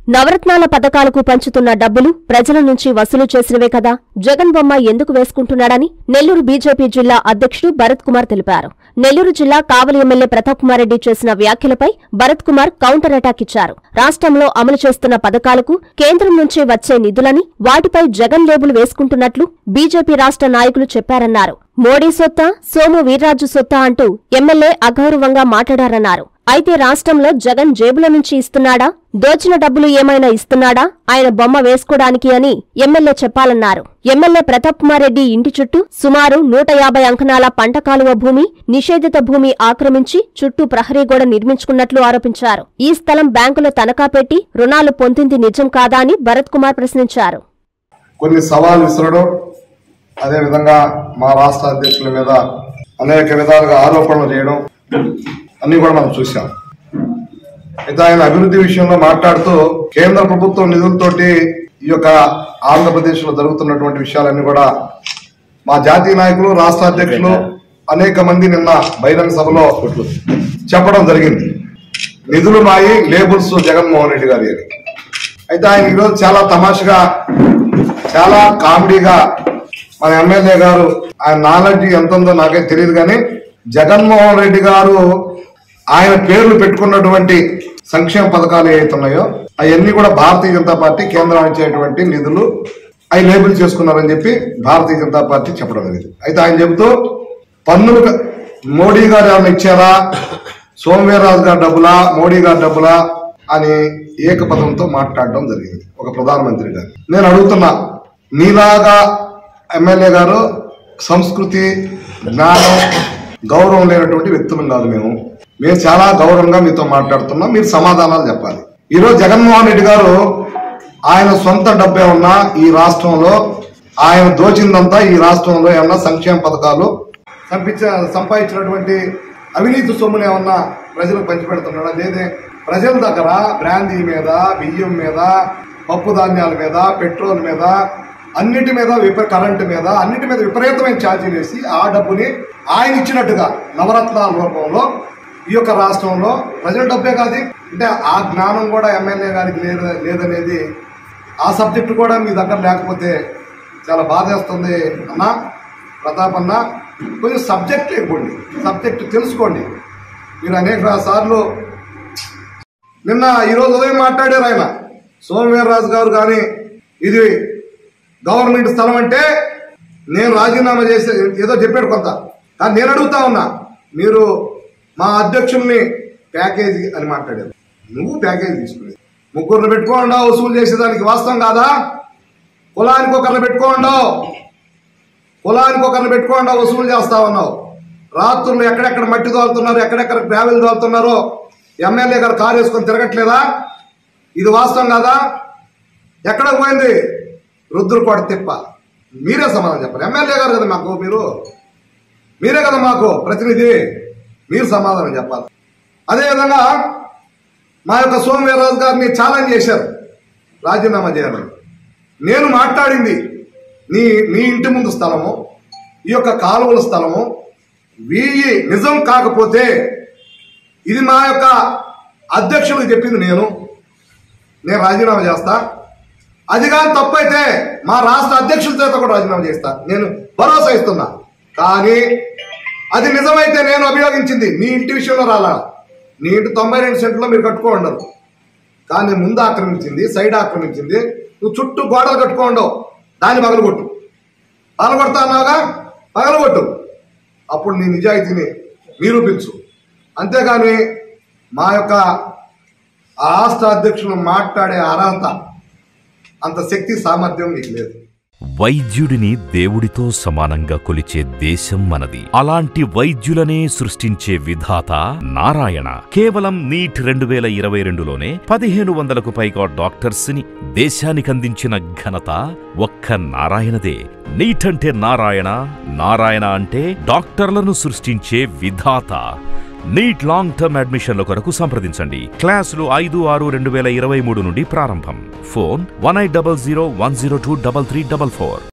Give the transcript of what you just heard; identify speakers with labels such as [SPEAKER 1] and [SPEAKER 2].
[SPEAKER 1] నవరత్నాల పథకాలకు పంచుతున్న డబ్బులు ప్రజల నుంచి వసూలు చేసినవే కదా జగన్ బొమ్మ ఎందుకు వేసుకుంటున్నాడని నెల్లూరు బీజేపీ జిల్లా అధ్యక్షుడు భరత్ కుమార్ తెలిపారు నెల్లూరు జిల్లా కావలి ఎమ్మెల్యే ప్రతాప్ కుమార్ రెడ్డి చేసిన వ్యాఖ్యలపై భరత్ కుమార్ కౌంటర్ అటాక్ ఇచ్చారు రాష్ట్రంలో అమలు చేస్తున్న పథకాలకు కేంద్రం నుంచి వచ్చే నిధులని వాటిపై జగన్ లేబుల్ వేసుకుంటున్నట్లు బీజేపీ రాష్ట్ర నాయకులు చెప్పారన్నారు మోడీ సొత్తా సోము వీర్రాజు సొత్తా అంటూ ఎమ్మెల్యే అగౌరవంగా మాట్లాడారన్నారు అయితే రాష్ట్రంలో జగన్ జేబుల నుంచి ఇస్తున్నాడా దోచిన డబ్బులు ఏమైనా ఇస్తున్నాడా ఆయన బొమ్మ వేసుకోడానికి అని ఎమ్మెల్యే చెప్పాలన్నారు ఎమ్మెల్యే ప్రతాప్ కుమార్ రెడ్డి ఇంటి చుట్టూ సుమారు నూట యాభై అంకణాల పంట కాలువ భూమి నిషేధిత భూమి ఆక్రమించి చుట్టూ ప్రహరీ గోడ నిర్మించుకున్నట్లు ఆరోపించారు ఈ స్థలం బ్యాంకులో తనఖా పెట్టి రుణాలు పొందింది నిజం కాదా అని భరత్ కుమార్ ప్రశ్నించారు
[SPEAKER 2] కొన్ని సవాలు విసరడం అదేవిధంగా మా రాష్ట్ర అధ్యక్షుల మీద అనేక విధాలుగా ఆరోపణలు చేయడం అన్ని కూడా మనం చూసాం అయితే ఆయన అభివృద్ధి విషయంలో మాట్లాడుతూ కేంద్ర ప్రభుత్వం నిధులతోటి ఈ యొక్క ఆంధ్రప్రదేశ్ లో జరుగుతున్నటువంటి విషయాలన్నీ కూడా మా జాతీయ నాయకులు రాష్ట్ర అధ్యక్షులు అనేక మంది నిన్న బహిరంగ సభలో చెప్పడం జరిగింది నిధులు మాయి లేబుల్స్ జగన్మోహన్ రెడ్డి గారి అని అయితే ఆయన ఈరోజు చాలా తమాషగా చాలా కామెడీగా మన ఎమ్మెల్యే గారు ఆయన నాలెడ్జ్ ఎంత ఉందో నాకే తెలియదు కానీ జగన్మోహన్ రెడ్డి గారు ఆయన పేర్లు పెట్టుకున్నటువంటి సంక్షేమ పథకాలు ఏవైతే ఉన్నాయో అవన్నీ కూడా భారతీయ జనతా పార్టీ కేంద్రం ఇచ్చేటువంటి నిధులు అవి లేబుల్ చేసుకున్నారని చెప్పి భారతీయ జనతా పార్టీ చెప్పడం జరిగింది అయితే ఆయన చెబుతూ పన్నులు క- మోడీ గారు ఏమైనా ఇచ్చారా సోమవీర్రాజు గారి డబ్బులా మోడీ గారి డబ్బులా అని ఏకపదంతో మాట్లాడడం జరిగింది ఒక ప్రధానమంత్రి గారు నేను అడుగుతున్నా నీలాగా ఎమ్మెల్యే గారు సంస్కృతి జ్ఞానం గౌరవం లేనటువంటి వ్యక్తులం కాదు మేము మేము చాలా గౌరవంగా మీతో మాట్లాడుతున్నాం మీరు సమాధానాలు చెప్పాలి ఈరోజు జగన్మోహన్ రెడ్డి గారు ఆయన సొంత డబ్బే ఉన్నా ఈ రాష్ట్రంలో ఆయన దోచిందంతా ఈ రాష్ట్రంలో ఏమన్నా సంక్షేమ పథకాలు సంపించ సంపాదించినటువంటి అవినీతి సొమ్ములు ఏమన్నా ప్రజలకు పంచిపెడుతున్నాడు అదేదే ప్రజల దగ్గర బ్రాందీ మీద బియ్యం మీద పప్పు ధాన్యాల మీద పెట్రోల్ మీద అన్నిటి మీద విప కరెంటు మీద అన్నిటి మీద విపరీతమైన ఛార్జీలు వేసి ఆ డబ్బుని ఆయన ఇచ్చినట్టుగా నవరత్నాల రూపంలో ఈ యొక్క రాష్ట్రంలో ప్రజల డబ్బే కాదు అంటే ఆ జ్ఞానం కూడా ఎమ్మెల్యే గారికి లేదు లేదనేది ఆ సబ్జెక్టు కూడా మీ దగ్గర లేకపోతే చాలా బాధేస్తుంది అన్న ప్రతాప్ అన్న కొంచెం సబ్జెక్ట్ లేకపోండి సబ్జెక్ట్ తెలుసుకోండి మీరు అనేక సార్లు నిన్న ఈరోజు ఉదయం మాట్లాడారు ఆయన సోమవీర్రాజు గారు కానీ ఇది గవర్నమెంట్ స్థలం అంటే నేను రాజీనామా చేసే ఏదో చెప్పాడు కొంత కానీ నేను అడుగుతా ఉన్నా మీరు మా అధ్యక్షుల్ని ప్యాకేజీ అని మాట్లాడారు నువ్వు ప్యాకేజీ తీసుకునేది ముగ్గురిని పెట్టుకోండా వసూలు చేసేదానికి వాస్తవం కాదా కులానికి ఒకరిని పెట్టుకోండో కులానికి ఒకరిని పెట్టుకోండా వసూలు చేస్తా ఉన్నావు రాత్రులు ఎక్కడెక్కడ మట్టి తోలుతున్నారు ఎక్కడెక్కడ గ్రావెల్ తోలుతున్నారో ఎమ్మెల్యే గారు కారు వేసుకొని తిరగట్లేదా ఇది వాస్తవం కాదా ఎక్కడికి పోయింది రుద్రకోట తిప్ప మీరే సమాధానం చెప్పాలి ఎమ్మెల్యే గారు కదా మాకు మీరు మీరే కదా మాకు ప్రతినిధి మీరు సమాధానం చెప్పాలి అదేవిధంగా మా యొక్క సోమవీర్రాజు గారిని ఛాలెంజ్ చేశారు రాజీనామా చేయాలని నేను మాట్లాడింది నీ నీ ఇంటి ముందు స్థలము ఈ యొక్క కాలువల స్థలము వీయి నిజం కాకపోతే ఇది మా యొక్క అధ్యక్షులకు చెప్పింది నేను నేను రాజీనామా చేస్తా అది కానీ తప్పైతే మా రాష్ట్ర అధ్యక్షుల చేత కూడా రాజీనామా చేస్తా నేను భరోసా ఇస్తున్నా కానీ అది నిజమైతే నేను అభియోగించింది మీ ఇంటి విషయంలో రాలా నీ ఇంటి తొంభై రెండు సెంట్లో మీరు కట్టుకో ఉండరు కానీ ముందు ఆక్రమించింది సైడ్ ఆక్రమించింది నువ్వు చుట్టూ గోడలు కట్టుకోండవు దాన్ని పగలగొట్టు పగలగొడతా అన్నావుగా పగలగొట్టు అప్పుడు నీ నిజాయితీని నిరూపించు అంతేగాని మా యొక్క ఆ రాష్ట్ర అధ్యక్షులు మాట్లాడే అర్హత అంత శక్తి సామర్థ్యం నీకు లేదు
[SPEAKER 3] వైద్యుడిని దేవుడితో సమానంగా కొలిచే దేశం మనది అలాంటి వైద్యులనే సృష్టించే విధాత నారాయణ కేవలం నీట్ రెండు వేల ఇరవై రెండులోనే పదిహేను వందలకు పైగా డాక్టర్స్ ని దేశానికందించిన ఘనత ఒక్క నారాయణదే నీట్ అంటే నారాయణ నారాయణ అంటే డాక్టర్లను సృష్టించే విధాత నీట్ లాంగ్ టర్మ్ అడ్మిషన్ల కొరకు సంప్రదించండి క్లాసులు ఐదు ఆరు రెండు వేల ఇరవై మూడు నుండి ప్రారంభం phone one eight double zero one zero two double three double four